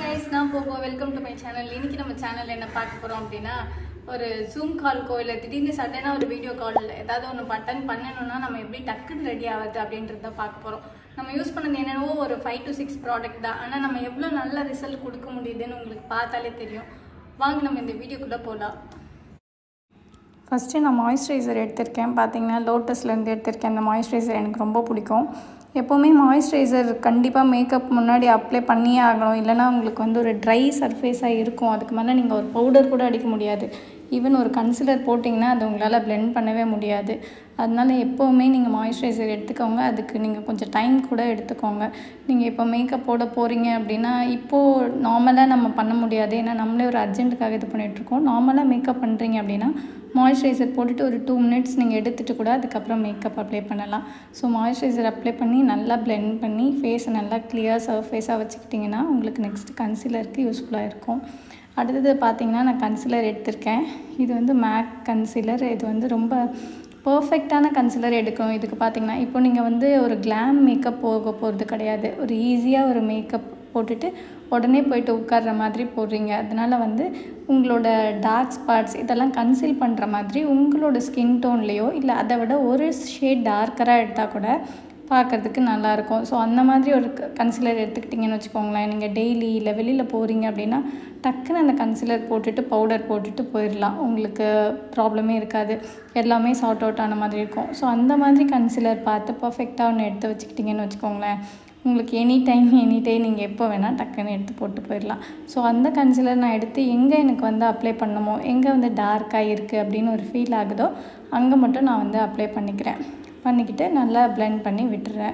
guys நான் போகோ welcome to my channel இன்னைக்கு நம்ம சேனல் என்ன பார்க்க போறோம் அப்படின்னா ஒரு ஜூம் கால்க்கோ இல்லை திடீர்னு சடனாக ஒரு வீடியோ கால் ஏதாவது ஒன்று பட்டன் பண்ணணும்னா நம்ம எப்படி டக்குன்னு ரெடி ஆகுது அப்படின்றத பார்க்க போகிறோம் நம்ம யூஸ் பண்ணது என்னென்னவோ ஒரு ஃபைவ் டு சிக்ஸ் ப்ராடக்ட் தான் ஆனால் நம்ம எவ்வளோ நல்ல ரிசல்ட் கொடுக்க முடியுதுன்னு உங்களுக்கு பார்த்தாலே தெரியும் வாங்க நம்ம இந்த வீடியோக்குள்ளே போகலாம் ஃபஸ்ட்டு நான் மாய்ஸ்சரைசர் எடுத்திருக்கேன் பார்த்தீங்கன்னா லோட்டஸ்லேருந்து எடுத்திருக்கேன் அந்த மாய்ஸ்சரைசர் எனக்கு ரொம்ப பிடிக்கும் எப்போவுமே மாய்ஸ்சரைசர் கண்டிப்பாக மேக்கப் முன்னாடி அப்ளை பண்ணியே ஆகணும் இல்லைனா உங்களுக்கு வந்து ஒரு ட்ரை சர்ஃபேஸாக இருக்கும் அதுக்கு மேலே நீங்கள் ஒரு பவுடர் கூட அடிக்க முடியாது ஈவன் ஒரு கன்சிலர் போட்டிங்கன்னா அது உங்களால் பிளெண்ட் பண்ணவே முடியாது அதனால எப்போவுமே நீங்கள் மாய்ஸ்சரைசர் எடுத்துக்கோங்க அதுக்கு நீங்கள் கொஞ்சம் டைம் கூட எடுத்துக்கோங்க நீங்கள் இப்போ மேக்கப் போட போகிறீங்க அப்படின்னா இப்போது நார்மலாக நம்ம பண்ண முடியாது ஏன்னா நம்மளே ஒரு அர்ஜென்ட்டுக்காக இது பண்ணிகிட்ருக்கோம் நார்மலாக மேக்கப் பண்ணுறீங்க அப்படின்னா மாய்ஸ்சரைசர் போட்டுட்டு ஒரு டூ மினிட்ஸ் நீங்கள் எடுத்துகிட்டு கூட அதுக்கப்புறம் மேக்கப் அப்ளை பண்ணலாம் ஸோ மாய்ஸ்சரைசர் அப்ளை பண்ணி நல்லா பிளெண்ட் பண்ணி ஃபேஸை நல்லா கிளியர் சர்ஃபேஸாக வச்சுக்கிட்டிங்கன்னா உங்களுக்கு நெக்ஸ்ட் கன்சிலருக்கு யூஸ்ஃபுல்லாக இருக்கும் அடுத்தது பார்த்திங்கன்னா நான் கன்சிலர் எடுத்திருக்கேன் இது வந்து மேக் கன்சிலர் இது வந்து ரொம்ப பர்ஃபெக்டான கன்சிலர் எடுக்கணும் இதுக்கு பார்த்தீங்கன்னா இப்போ நீங்கள் வந்து ஒரு கிளாம் மேக்கப் போக போகிறது கிடையாது ஒரு ஈஸியாக ஒரு மேக்கப் போட்டுட்டு உடனே போயிட்டு உட்கார்ற மாதிரி போடுறீங்க அதனால் வந்து உங்களோட டார்க் ஸ்பாட்ஸ் இதெல்லாம் கன்சீல் பண்ணுற மாதிரி உங்களோட ஸ்கின் டோன்லேயோ இல்லை அதை விட ஒரு ஷேட் டார்க்கராக எடுத்தால் கூட பார்க்குறதுக்கு நல்லாயிருக்கும் ஸோ அந்த மாதிரி ஒரு கன்சிலர் எடுத்துக்கிட்டிங்கன்னு வச்சுக்கோங்களேன் நீங்கள் டெய்லி இல்லை வெளியில் போகிறீங்க அப்படின்னா டக்குன்னு அந்த கன்சிலர் போட்டுட்டு பவுடர் போட்டுட்டு போயிடலாம் உங்களுக்கு ப்ராப்ளமே இருக்காது எல்லாமே சார்ட் அவுட் ஆன மாதிரி இருக்கும் ஸோ அந்த மாதிரி கன்சிலர் பார்த்து பர்ஃபெக்டாக ஒன்று எடுத்து வச்சுக்கிட்டிங்கன்னு வச்சுக்கோங்களேன் உங்களுக்கு எனி டைம் எனி டைம் நீங்கள் எப்போ வேணால் டக்குன்னு எடுத்து போட்டு போயிடலாம் ஸோ அந்த கன்சிலர் நான் எடுத்து எங்கே எனக்கு வந்து அப்ளை பண்ணணுமோ எங்கே வந்து டார்க்காக இருக்குது அப்படின்னு ஒரு ஃபீல் ஆகுதோ அங்கே மட்டும் நான் வந்து அப்ளை பண்ணிக்கிறேன் பண்ணிக்கிட்டு நல்லா பிளெண்ட் பண்ணி விட்டுறேன்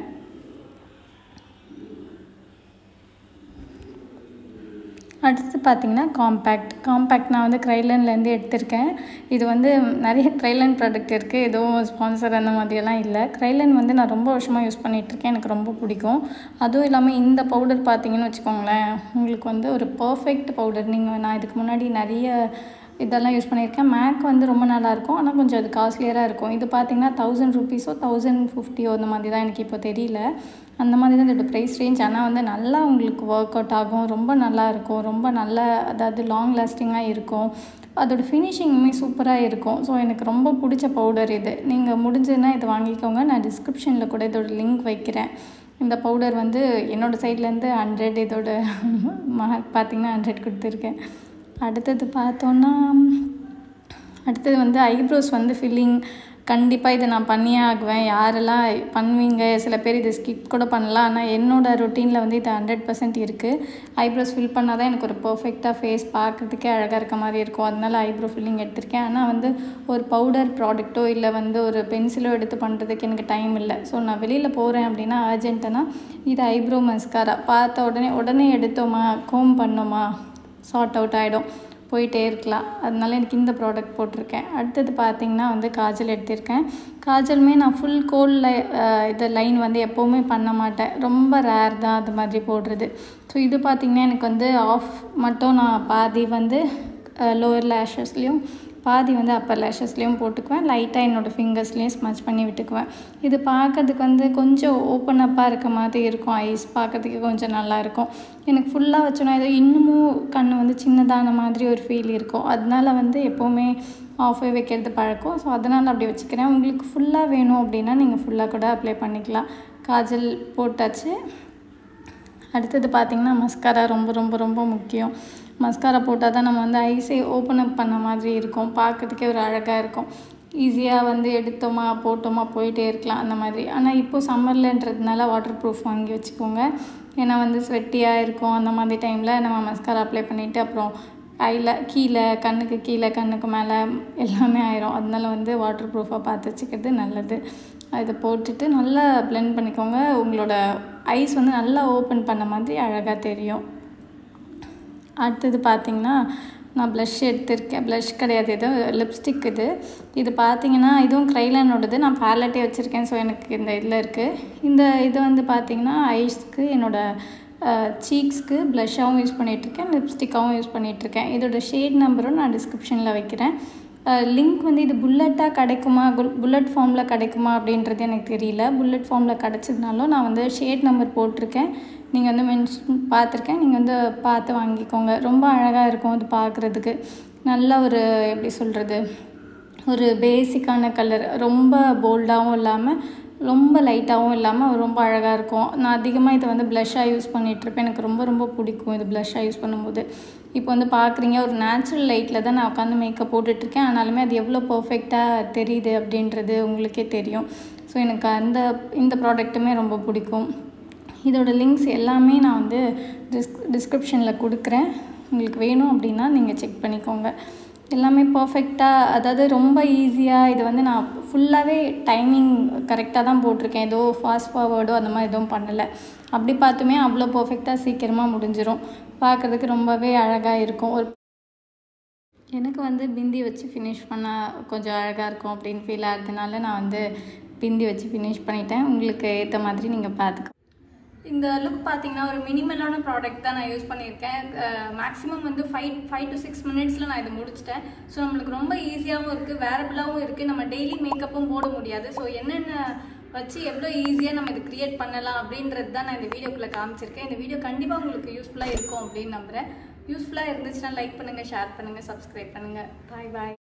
அடுத்து பார்த்திங்கன்னா காம்பேக்ட் காம்பேக்ட் நான் வந்து க்ரைலன்லேருந்து எடுத்திருக்கேன் இது வந்து நிறைய க்ரைலன் ப்ராடக்ட் இருக்குது எதுவும் ஸ்பான்சர் அந்த மாதிரியெல்லாம் இல்லை க்ரைலன் வந்து நான் ரொம்ப வருஷமாக யூஸ் பண்ணிகிட்ருக்கேன் எனக்கு ரொம்ப பிடிக்கும் அதுவும் இல்லாமல் இந்த பவுடர் பார்த்தீங்கன்னு வச்சுக்கோங்களேன் உங்களுக்கு வந்து ஒரு பர்ஃபெக்ட் பவுடர் நீங்கள் நான் இதுக்கு முன்னாடி நிறைய இதெல்லாம் யூஸ் பண்ணியிருக்கேன் மேக் வந்து ரொம்ப நல்லாயிருக்கும் ஆனால் கொஞ்சம் அது காஸ்ட்லியராக இருக்கும் இது பார்த்திங்கன்னா தௌசண்ட் ருபீஸோ தௌசண்ட் ஃபிஃப்டியோ அந்த மாதிரி தான் எனக்கு இப்போ தெரியல அந்த மாதிரி தான் இதோட ப்ரைஸ் ரேஞ்ச் ஆனால் வந்து நல்லா உங்களுக்கு ஒர்க் அவுட் ஆகும் ரொம்ப நல்லா இருக்கும் ரொம்ப நல்ல அதாவது லாங் லாஸ்டிங்காக இருக்கும் அதோட ஃபினிஷிங்குமே சூப்பராக இருக்கும் ஸோ எனக்கு ரொம்ப பிடிச்ச பவுடர் இது நீங்கள் முடிஞ்சதுன்னா இதை வாங்கிக்கோங்க நான் டிஸ்கிரிப்ஷனில் கூட இதோட லிங்க் வைக்கிறேன் இந்த பவுடர் வந்து என்னோடய சைட்லேருந்து ஹண்ட்ரட் இதோட பார்த்திங்கன்னா ஹண்ட்ரட் கொடுத்துருக்கேன் அடுத்தது பார்த்தோன்னா அடுத்தது வந்து ஐப்ரோஸ் வந்து ஃபில்லிங் கண்டிப்பாக இதை நான் பண்ணியே ஆகுவேன் யாரெல்லாம் பண்ணுவீங்க சில பேர் இதை ஸ்கிப் கூட பண்ணலாம் ஆனால் என்னோடய ரொட்டீனில் வந்து இது ஹண்ட்ரட் பர்சன்ட் இருக்குது ஐப்ரோஸ் ஃபில் பண்ணால் தான் எனக்கு ஒரு பர்ஃபெக்டாக ஃபேஸ் பார்க்குறதுக்கே அழகாக இருக்க மாதிரி இருக்கும் அதனால ஐப்ரோ ஃபில்லிங் எடுத்திருக்கேன் ஆனால் வந்து ஒரு பவுடர் ப்ராடக்ட்டோ இல்லை வந்து ஒரு பென்சிலோ எடுத்து பண்ணுறதுக்கு எனக்கு டைம் இல்லை ஸோ நான் வெளியில் போகிறேன் அப்படின்னா அர்ஜென்ட்டுனா இது ஐப்ரோ மஸ்காரா பார்த்த உடனே உடனே எடுத்தோமா கோம் பண்ணோமா சார்ட் அவுட் ஆகிடும் போயிட்டே இருக்கலாம் அதனால எனக்கு இந்த ப்ராடக்ட் போட்டிருக்கேன் அடுத்தது பார்த்திங்கன்னா வந்து காஜல் எடுத்திருக்கேன் காஜலுமே நான் ஃபுல் கோல்டில் இது லைன் வந்து எப்போவுமே பண்ண மாட்டேன் ரொம்ப ரேர் தான் அது மாதிரி போடுறது ஸோ இது பார்த்திங்கன்னா எனக்கு வந்து ஆஃப் மட்டும் நான் பாதி வந்து லோவர் லேஷஸ்லேயும் பாதி வந்து அப்பர் லேஷஸ்லேயும் போட்டுக்குவேன் லைட்டாக என்னோடய ஃபிங்கர்ஸ்லேயும் ஸ்மச் பண்ணி விட்டுக்குவேன் இது பார்க்கறதுக்கு வந்து கொஞ்சம் ஓப்பன் அப்பாக இருக்க மாதிரி இருக்கும் ஐஸ் பார்க்கறதுக்கு கொஞ்சம் நல்லாயிருக்கும் எனக்கு ஃபுல்லாக வச்சோன்னா ஏதோ இன்னமும் கண் வந்து சின்னதான மாதிரி ஒரு ஃபீல் இருக்கும் அதனால வந்து எப்போவுமே ஆஃபே வைக்கிறது பழக்கம் ஸோ அதனால் அப்படி வச்சுக்கிறேன் உங்களுக்கு ஃபுல்லாக வேணும் அப்படின்னா நீங்கள் ஃபுல்லாக கூட அப்ளை பண்ணிக்கலாம் காஜல் போட்டாச்சு அடுத்தது பார்த்திங்கன்னா மஸ்காரா ரொம்ப ரொம்ப ரொம்ப முக்கியம் மஸ்காரா போட்டால் தான் நம்ம வந்து ஐஸை ஓப்பன் அப் பண்ண மாதிரி இருக்கும் பார்க்கறதுக்கே ஒரு அழகாக இருக்கும் ஈஸியாக வந்து எடுத்தோமா போட்டோமா போயிட்டே இருக்கலாம் அந்த மாதிரி ஆனால் இப்போது சம்மர்லன்றதுனால வாட்டர் ப்ரூஃப் வாங்கி வச்சுக்கோங்க ஏன்னா வந்து ஸ்வெட்டியாக இருக்கும் அந்த மாதிரி டைமில் நம்ம மஸ்காரா அப்ளை பண்ணிவிட்டு அப்புறம் ஐயில் கீழே கண்ணுக்கு கீழே கண்ணுக்கு மேலே எல்லாமே ஆயிரும் அதனால வந்து வாட்டர் ப்ரூஃபாக பார்த்து வச்சுக்கிறது நல்லது இதை போட்டுட்டு நல்லா பிளெண்ட் பண்ணிக்கோங்க உங்களோட ஐஸ் வந்து நல்லா ஓப்பன் பண்ண மாதிரி அழகாக தெரியும் அடுத்தது பார்த்திங்கன்னா நான் ப்ளஷ் எடுத்திருக்கேன் ப்ளஷ் கிடையாது இது லிப்ஸ்டிக் இது இது பார்த்தீங்கன்னா இதுவும் க்ரைலனோடது நான் பேலட்டே வச்சுருக்கேன் ஸோ எனக்கு இந்த இதில் இருக்குது இந்த இது வந்து பார்த்திங்கன்னா ஐஸ்க்கு என்னோடய சீக்ஸ்க்கு ப்ளஷ்ஷாகவும் யூஸ் பண்ணிகிட்ருக்கேன் லிப்ஸ்டிக்காகவும் யூஸ் பண்ணிகிட்ருக்கேன் இதோட ஷேட் நம்பரும் நான் டிஸ்கிரிப்ஷனில் வைக்கிறேன் லிங்க் வந்து இது புல்லட்டாக கிடைக்குமா புல்லட் ஃபார்மில் கிடைக்குமா அப்படின்றது எனக்கு தெரியல புல்லட் ஃபார்மில் கிடச்சதுனாலும் நான் வந்து ஷேட் நம்பர் போட்டிருக்கேன் நீங்கள் வந்து மென்ஷன் பார்த்துருக்கேன் நீங்கள் வந்து பார்த்து வாங்கிக்கோங்க ரொம்ப அழகாக இருக்கும் அது பார்க்குறதுக்கு நல்ல ஒரு எப்படி சொல்கிறது ஒரு பேசிக்கான கலர் ரொம்ப போல்டாகவும் இல்லாமல் ரொம்ப லைட்டாகவும் இல்லாமல் ரொம்ப அழகாக இருக்கும் நான் அதிகமாக இதை வந்து ப்ளஷ்ஷாக யூஸ் பண்ணிகிட்ருப்பேன் எனக்கு ரொம்ப ரொம்ப பிடிக்கும் இது ப்ளஷ்ஷாக யூஸ் பண்ணும்போது இப்போ வந்து பார்க்குறீங்க ஒரு நேச்சுரல் லைட்டில் தான் நான் உட்காந்து மேக்கப் போட்டுட்ருக்கேன் ஆனாலுமே அது எவ்வளோ பர்ஃபெக்டாக தெரியுது அப்படின்றது உங்களுக்கே தெரியும் ஸோ எனக்கு அந்த இந்த ப்ராடக்ட்டுமே ரொம்ப பிடிக்கும் இதோட லிங்க்ஸ் எல்லாமே நான் வந்து டிஸ்க் டிஸ்கிரிப்ஷனில் கொடுக்குறேன் உங்களுக்கு வேணும் அப்படின்னா நீங்கள் செக் பண்ணிக்கோங்க எல்லாமே பர்ஃபெக்டாக அதாவது ரொம்ப ஈஸியாக இது வந்து நான் ஃபுல்லாகவே டைமிங் கரெக்டாக தான் போட்டிருக்கேன் ஏதோ ஃபாஸ்ட் ஃபார்வேர்டோ அந்த மாதிரி எதுவும் பண்ணலை அப்படி பார்த்துமே அவ்வளோ பர்ஃபெக்டாக சீக்கிரமாக முடிஞ்சிடும் பார்க்குறதுக்கு ரொம்பவே அழகாக இருக்கும் ஒரு எனக்கு வந்து பிந்தி வச்சு ஃபினிஷ் பண்ணால் கொஞ்சம் அழகாக இருக்கும் அப்படின்னு ஃபீல் ஆகிறதுனால நான் வந்து பிந்தி வச்சு ஃபினிஷ் பண்ணிட்டேன் உங்களுக்கு ஏற்ற மாதிரி நீங்கள் பார்த்துக்கோ இந்த லுக் பார்த்தீங்கன்னா ஒரு மினிமலான ப்ராடக்ட் தான் நான் யூஸ் பண்ணியிருக்கேன் மேக்ஸிமம் வந்து ஃபைவ் ஃபைவ் டு சிக்ஸ் மினிட்ஸில் நான் இதை முடிச்சிட்டேன் ஸோ நம்மளுக்கு ரொம்ப ஈஸியாகவும் இருக்குது வேரபிளாகவும் இருக்குது நம்ம டெய்லி மேக்கப்பும் போட முடியாது ஸோ என்னென்ன வச்சு எவ்வளோ ஈஸியாக நம்ம இது க்ரியேட் பண்ணலாம் அப்படின்றது தான் நான் இந்த வீடியோக்குள்ளே காமிச்சிருக்கேன் இந்த வீடியோ கண்டிப்பாக உங்களுக்கு யூஸ்ஃபுல்லாக இருக்கும் அப்படின்னு நம்புகிறேன் யூஸ்ஃபுல்லாக இருந்துச்சுன்னா லைக் பண்ணுங்கள் ஷேர் பண்ணுங்கள் சப்ஸ்கிரைப் பண்ணுங்கள் பாய் பாய்